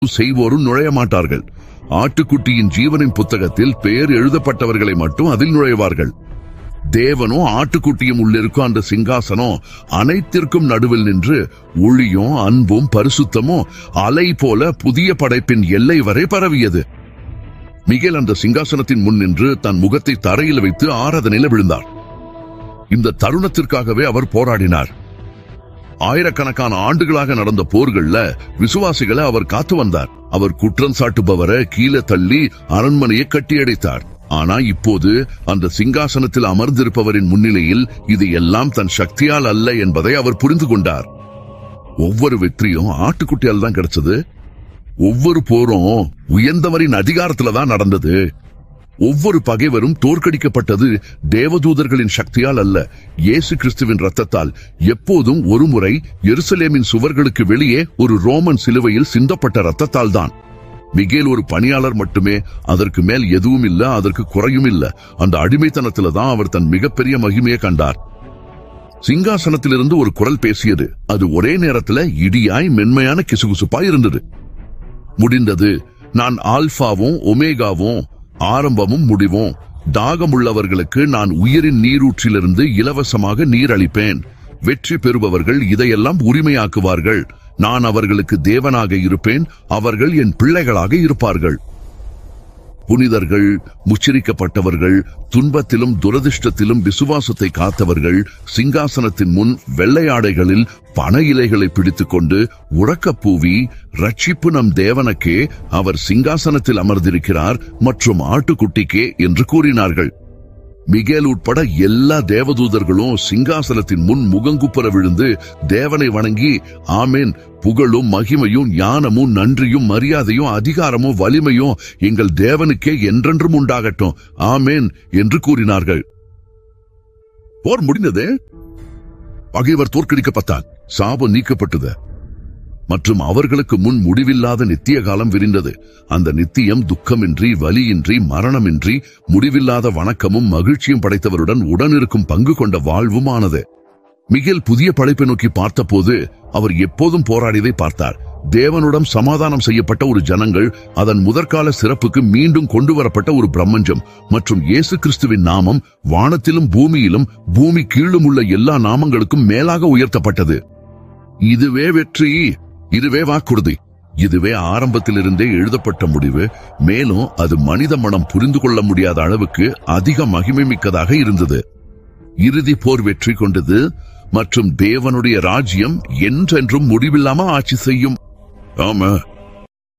செய்வோரும் நுழைய மாட்டார்கள் ஆட்டுக்குட்டியின் ஜீவனின் புத்தகத்தில் பெயர் எழுதப்பட்டவர்களை மட்டும் அதில் நுழைவார்கள் தேவனும் ஆட்டுக்குட்டியும் உள்ளிருக்கும் அந்த சிங்காசனம் அனைத்திற்கும் நடுவில் நின்று ஒளியும் அன்பும் பரிசுத்தமும் அலை போல புதிய படைப்பின் எல்லை வரை பரவியது மிகேல் அந்த சிங்காசனத்தின் முன் நின்று தன் முகத்தை தரையில் வைத்து ஆராதனையில் விழுந்தார் இந்த தருணத்திற்காகவே அவர் போராடினார் ஆயிரக்கணக்கான ஆண்டுகளாக நடந்த போர்கள்ல விசுவாசிகளை அவர் காத்து வந்தார் அவர் குற்றம் சாட்டுபவரை கீழே தள்ளி அரண்மனையை கட்டியடைத்தார் ஆனா இப்போது அந்த சிங்காசனத்தில் அமர்ந்திருப்பவரின் முன்னிலையில் இது எல்லாம் தன் சக்தியால் அல்ல என்பதை அவர் புரிந்து கொண்டார் ஒவ்வொரு வெற்றியும் ஆட்டுக்குட்டியால் தான் கிடைச்சது ஒவ்வொரு போரும் உயர்ந்தவரின் அதிகாரத்துல தான் நடந்தது ஒவ்வொரு பகைவரும் தோற்கடிக்கப்பட்டது தேவதூதர்களின் சக்தியால் அல்ல இயேசு கிறிஸ்துவின் ரத்தத்தால் எப்போதும் ஒருமுறை எருசலேமின் சுவர்களுக்கு வெளியே ஒரு ரோமன் சிலுவையில் சிந்தப்பட்ட ரத்தத்தால் தான் மிகேல் ஒரு பணியாளர் மட்டுமே அதற்கு மேல் எதுவும் இல்ல அதற்கு குறையும் இல்ல அந்த அடிமைத்தனத்துல தான் அவர் தன் மிகப்பெரிய மகிமையை கண்டார் சிங்காசனத்திலிருந்து ஒரு குரல் பேசியது அது ஒரே நேரத்துல இடியாய் மென்மையான கிசுகுசுப்பாய் இருந்தது முடிந்தது நான் ஆல்பாவும் ஒமேகாவும் ஆரம்பமும் முடிவும் தாகமுள்ளவர்களுக்கு நான் உயிரின் நீரூற்றிலிருந்து இலவசமாக நீர் அளிப்பேன் வெற்றி பெறுபவர்கள் இதையெல்லாம் உரிமையாக்குவார்கள் நான் அவர்களுக்கு தேவனாக இருப்பேன் அவர்கள் என் பிள்ளைகளாக இருப்பார்கள் புனிதர்கள் முச்சரிக்கப்பட்டவர்கள் துன்பத்திலும் துரதிர்ஷ்டத்திலும் விசுவாசத்தை காத்தவர்கள் சிங்காசனத்தின் முன் வெள்ளையாடைகளில் பண இலைகளை பிடித்துக் கொண்டு உறக்கப்பூவி ரட்சிப்பு நம் தேவனுக்கே அவர் சிங்காசனத்தில் அமர்ந்திருக்கிறார் மற்றும் ஆட்டுக்குட்டிக்கே என்று கூறினார்கள் மிகேல் உட்பட எல்லா தேவதூதர்களும் சிங்காசனத்தின் முன் முகங்குப்புற விழுந்து தேவனை வணங்கி ஆமேன் புகழும் மகிமையும் ஞானமும் நன்றியும் மரியாதையும் அதிகாரமும் வலிமையும் எங்கள் தேவனுக்கே என்றென்றும் உண்டாகட்டும் ஆமேன் என்று கூறினார்கள் போர் முடிந்தது பகைவர் தோற்கடிக்கப்பட்டார் சாபம் நீக்கப்பட்டது மற்றும் அவர்களுக்கு முன் முடிவில்லாத நித்திய காலம் விரிந்தது அந்த நித்தியம் துக்கமின்றி வலியின்றி மரணமின்றி முடிவில்லாத வணக்கமும் மகிழ்ச்சியும் படைத்தவருடன் உடனிருக்கும் பங்கு கொண்ட வாழ்வும் ஆனது மிகேல் புதிய படைப்பை நோக்கி பார்த்தபோது அவர் எப்போதும் போராடியதை பார்த்தார் தேவனுடன் சமாதானம் செய்யப்பட்ட ஒரு ஜனங்கள் அதன் முதற்கால சிறப்புக்கு மீண்டும் கொண்டு வரப்பட்ட ஒரு பிரம்மஞ்சம் மற்றும் இயேசு கிறிஸ்துவின் நாமம் வானத்திலும் பூமியிலும் பூமி கீழும் உள்ள எல்லா நாமங்களுக்கும் மேலாக உயர்த்தப்பட்டது இதுவே வெற்றி இதுவே வாக்குறுதி இதுவே ஆரம்பத்திலிருந்தே எழுதப்பட்ட முடிவு மேலும் அது மனித மனம் புரிந்து கொள்ள முடியாத அளவுக்கு அதிக மகிமை மிக்கதாக இருந்தது இறுதி போர் வெற்றி கொண்டது மற்றும் தேவனுடைய ராஜ்யம் என்றென்றும் முடிவில்லாம ஆட்சி செய்யும் ஆமா